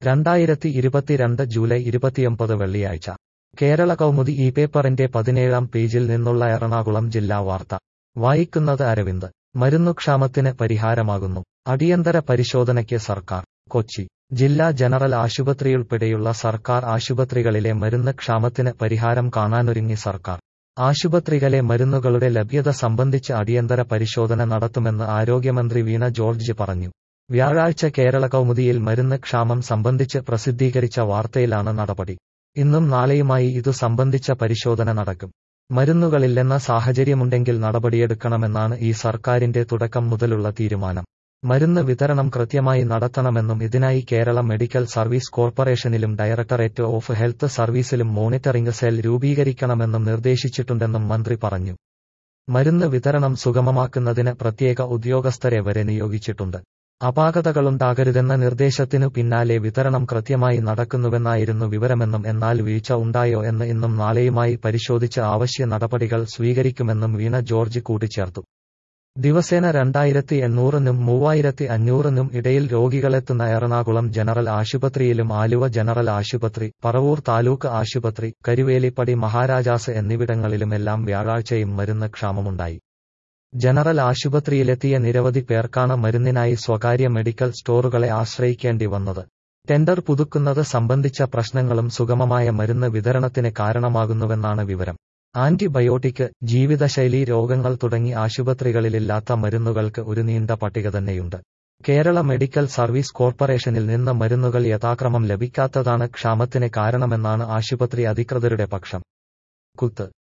രണ്ടായിരത്തി ഇരുപത്തിരണ്ട് ജൂലൈ ഇരുപത്തിയൊമ്പത് വെള്ളിയാഴ്ച കേരള കൗമുദി ഈ പേപ്പറിന്റെ പതിനേഴാം പേജിൽ നിന്നുള്ള എറണാകുളം ജില്ലാ വാർത്ത വായിക്കുന്നത് അരവിന്ദ് മരുന്നുക്ഷാമത്തിന് പരിഹാരമാകുന്നു അടിയന്തര പരിശോധനയ്ക്ക് സർക്കാർ കൊച്ചി ജില്ലാ ജനറൽ ആശുപത്രിയുൾപ്പെടെയുള്ള സർക്കാർ ആശുപത്രികളിലെ മരുന്ന് ക്ഷാമത്തിന് പരിഹാരം കാണാനൊരുങ്ങി സർക്കാർ ആശുപത്രികളിലെ മരുന്നുകളുടെ ലഭ്യത സംബന്ധിച്ച് അടിയന്തര പരിശോധന നടത്തുമെന്ന് ആരോഗ്യമന്ത്രി വീണ ജോർജ് പറഞ്ഞു വ്യാഴാഴ്ച കേരള കൗമുദിയിൽ മരുന്ന് ക്ഷാമം സംബന്ധിച്ച് പ്രസിദ്ധീകരിച്ച വാർത്തയിലാണ് നടപടി ഇന്നും നാളെയുമായി ഇതു സംബന്ധിച്ച പരിശോധന നടക്കും മരുന്നുകളില്ലെന്ന സാഹചര്യമുണ്ടെങ്കിൽ നടപടിയെടുക്കണമെന്നാണ് ഈ സർക്കാരിന്റെ തുടക്കം മുതലുള്ള തീരുമാനം മരുന്ന് വിതരണം കൃത്യമായി നടത്തണമെന്നും ഇതിനായി കേരള മെഡിക്കൽ സർവീസ് കോർപ്പറേഷനിലും ഡയറക്ടറേറ്റ് ഓഫ് ഹെൽത്ത് സർവീസിലും മോണിറ്ററിംഗ് സെൽ രൂപീകരിക്കണമെന്നും നിർദ്ദേശിച്ചിട്ടുണ്ടെന്നും മന്ത്രി പറഞ്ഞു മരുന്ന് വിതരണം സുഗമമാക്കുന്നതിന് പ്രത്യേക ഉദ്യോഗസ്ഥരെ വരെ നിയോഗിച്ചിട്ടുണ്ട് അപാകതകളുണ്ടാകരുതെന്ന നിർദ്ദേശത്തിനു പിന്നാലെ വിതരണം കൃത്യമായി നടക്കുന്നുവെന്നായിരുന്നു വിവരമെന്നും എന്നാൽ വീഴ്ച ഉണ്ടായോ എന്ന് ഇന്നും നാളെയുമായി പരിശോധിച്ച് ആവശ്യ നടപടികൾ സ്വീകരിക്കുമെന്നും വീണ ജോർജ് കൂട്ടിച്ചേർത്തു ദിവസേന രണ്ടായിരത്തി എണ്ണൂറിനും മൂവായിരത്തി അഞ്ഞൂറിനും ഇടയിൽ രോഗികളെത്തുന്ന എറണാകുളം ജനറൽ ആശുപത്രിയിലും ആലുവ ജനറൽ ആശുപത്രി പറവൂർ താലൂക്ക് ആശുപത്രി കരുവേലിപ്പടി മഹാരാജാസ് എന്നിവിടങ്ങളിലുമെല്ലാം വ്യാഴാഴ്ചയും മരുന്ന് ക്ഷാമമുണ്ടായി ജനറൽ ആശുപത്രിയിലെത്തിയ നിരവധി പേർക്കാണ് മരുന്നിനായി സ്വകാര്യ മെഡിക്കൽ സ്റ്റോറുകളെ ആശ്രയിക്കേണ്ടി വന്നത് ടെൻഡർ പുതുക്കുന്നത് സംബന്ധിച്ച പ്രശ്നങ്ങളും സുഗമമായ മരുന്ന് വിതരണത്തിന് കാരണമാകുന്നുവെന്നാണ് വിവരം ആന്റിബയോട്ടിക് ജീവിതശൈലീ രോഗങ്ങൾ തുടങ്ങി ആശുപത്രികളിലില്ലാത്ത മരുന്നുകൾക്ക് ഒരു നീണ്ട പട്ടിക തന്നെയുണ്ട് കേരള മെഡിക്കൽ സർവീസ് കോർപ്പറേഷനിൽ നിന്ന് മരുന്നുകൾ യഥാക്രമം ലഭിക്കാത്തതാണ് ക്ഷാമത്തിന് കാരണമെന്നാണ് ആശുപത്രി അധികൃതരുടെ പക്ഷം കുത്ത്